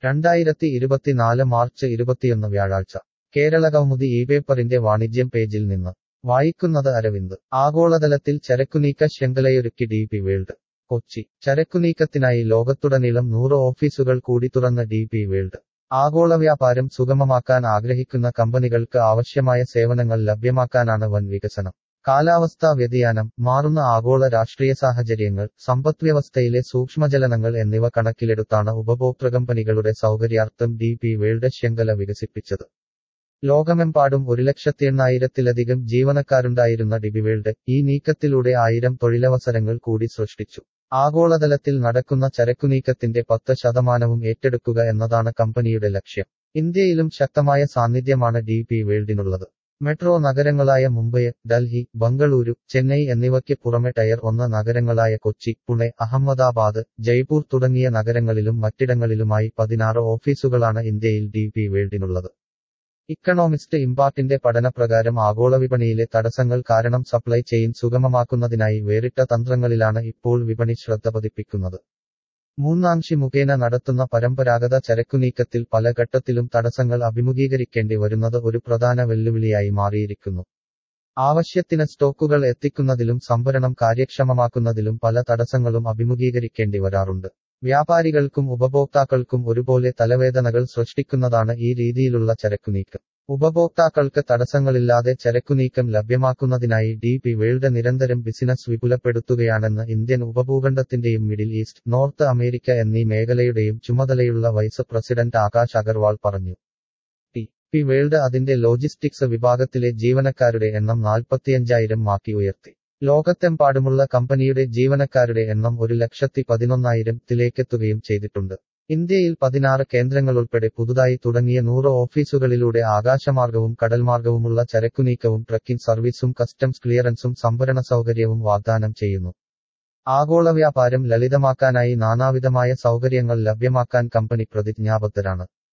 രണ്ടായിരത്തി ഇരുപത്തിനാല് മാർച്ച് ഇരുപത്തിയൊന്ന് വ്യാഴാഴ്ച കേരള കൗമുദി ഈ പേപ്പറിന്റെ വാണിജ്യം പേജിൽ നിന്ന് വായിക്കുന്നത് അരവിന്ദ് ആഗോളതലത്തിൽ ചരക്കുനീക്ക ശൃംഖലയൊരുക്കി ഡി പി വേൾഡ് കൊച്ചി ചരക്കുനീക്കത്തിനായി ലോകത്തുടനീളം നൂറ് ഓഫീസുകൾ കൂടി തുറന്ന ഡി പി വേൾഡ് ആഗോള വ്യാപാരം സുഗമമാക്കാൻ ആഗ്രഹിക്കുന്ന കമ്പനികൾക്ക് ആവശ്യമായ സേവനങ്ങൾ ലഭ്യമാക്കാനാണ് വൻ വികസനം കാലാവസ്ഥാ വ്യതിയാനം മാറുന്ന ആഗോള രാഷ്ട്രീയ സാഹചര്യങ്ങൾ സമ്പദ്വ്യവസ്ഥയിലെ സൂക്ഷ്മചലനങ്ങൾ എന്നിവ കണക്കിലെടുത്താണ് ഉപഭോക്തൃ കമ്പനികളുടെ സൗകര്യാർത്ഥം ഡി പി വേൾഡ് ശൃംഖല വികസിപ്പിച്ചത് ലോകമെമ്പാടും ഒരു ലക്ഷത്തി എണ്ണായിരത്തിലധികം ജീവനക്കാരുണ്ടായിരുന്ന ഡിബിവേൾഡ് ഈ നീക്കത്തിലൂടെ ആയിരം തൊഴിലവസരങ്ങൾ കൂടി സൃഷ്ടിച്ചു ആഗോളതലത്തിൽ നടക്കുന്ന ചരക്കുനീക്കത്തിന്റെ പത്ത് ശതമാനവും ഏറ്റെടുക്കുക എന്നതാണ് കമ്പനിയുടെ ലക്ഷ്യം ഇന്ത്യയിലും ശക്തമായ സാന്നിധ്യമാണ് ഡി പി വേൾഡിനുള്ളത് മെട്രോ നഗരങ്ങളായ മുംബൈ ഡൽഹി ബംഗളൂരു ചെന്നൈ എന്നിവയ്ക്ക് പുറമെ ടയർ ഒന്ന് നഗരങ്ങളായ കൊച്ചി പുണെ അഹമ്മദാബാദ് ജയ്പൂർ തുടങ്ങിയ നഗരങ്ങളിലും മറ്റിടങ്ങളിലുമായി പതിനാറ് ഓഫീസുകളാണ് ഇന്ത്യയിൽ ഡി പി വേൾഡിനുള്ളത് ഇക്കണോമിസ്റ്റ് ഇമ്പാക്റ്റിന്റെ പഠനപ്രകാരം ആഗോള വിപണിയിലെ തടസ്സങ്ങൾ കാരണം സപ്ലൈ ചെയിൻ സുഗമമാക്കുന്നതിനായി വേറിട്ട തന്ത്രങ്ങളിലാണ് ഇപ്പോൾ വിപണി ശ്രദ്ധ പതിപ്പിക്കുന്നത് മൂന്നാംശി മുഖേന നടത്തുന്ന പരമ്പരാഗത ചരക്കുനീക്കത്തിൽ പല ഘട്ടത്തിലും തടസ്സങ്ങൾ അഭിമുഖീകരിക്കേണ്ടി വരുന്നത് ഒരു പ്രധാന വെല്ലുവിളിയായി മാറിയിരിക്കുന്നു ആവശ്യത്തിന് സ്റ്റോക്കുകൾ എത്തിക്കുന്നതിലും സംഭരണം കാര്യക്ഷമമാക്കുന്നതിലും പല തടസ്സങ്ങളും അഭിമുഖീകരിക്കേണ്ടി വരാറുണ്ട് വ്യാപാരികൾക്കും ഉപഭോക്താക്കൾക്കും ഒരുപോലെ തലവേദനകൾ സൃഷ്ടിക്കുന്നതാണ് ഈ രീതിയിലുള്ള ചരക്കുനീക്കം ഉപഭോക്താക്കൾക്ക് തടസ്സങ്ങളില്ലാതെ ചരക്കുനീക്കം ലഭ്യമാക്കുന്നതിനായി ഡി പി വേൾഡ് നിരന്തരം ബിസിനസ് വിപുലപ്പെടുത്തുകയാണെന്ന് ഇന്ത്യൻ ഉപഭൂഖണ്ഡത്തിന്റെയും മിഡിൽ ഈസ്റ്റ് നോർത്ത് അമേരിക്ക എന്നീ മേഖലയുടെയും ചുമതലയുള്ള വൈസ് പ്രസിഡന്റ് ആകാശ് അഗർവാൾ പറഞ്ഞു ടി പി വേൾഡ് അതിന്റെ ലോജിസ്റ്റിക്സ് വിഭാഗത്തിലെ ജീവനക്കാരുടെ എണ്ണം നാൽപ്പത്തിയഞ്ചായിരം മാക്കി ഉയർത്തി ലോകത്തെമ്പാടുമുള്ള കമ്പനിയുടെ ജീവനക്കാരുടെ എണ്ണം ഒരു ലക്ഷത്തി പതിനൊന്നായിരത്തിലേക്കെത്തുകയും ചെയ്തിട്ടുണ്ട് ഇന്ത്യയിൽ പതിനാറ് കേന്ദ്രങ്ങളുൾപ്പെടെ പുതുതായി തുടങ്ങിയ നൂറ് ഓഫീസുകളിലൂടെ ആകാശമാർഗവും കടൽമാർഗവുമുള്ള ചരക്കുനീക്കവും ട്രക്കിംഗ് സർവീസും കസ്റ്റംസ് ക്ലിയറൻസും സംഭരണ സൗകര്യവും വാഗ്ദാനം ചെയ്യുന്നു ആഗോള വ്യാപാരം ലളിതമാക്കാനായി നാനാവിധമായ സൗകര്യങ്ങൾ ലഭ്യമാക്കാൻ കമ്പനി പ്രതിജ്ഞാബദ്ധരാണ്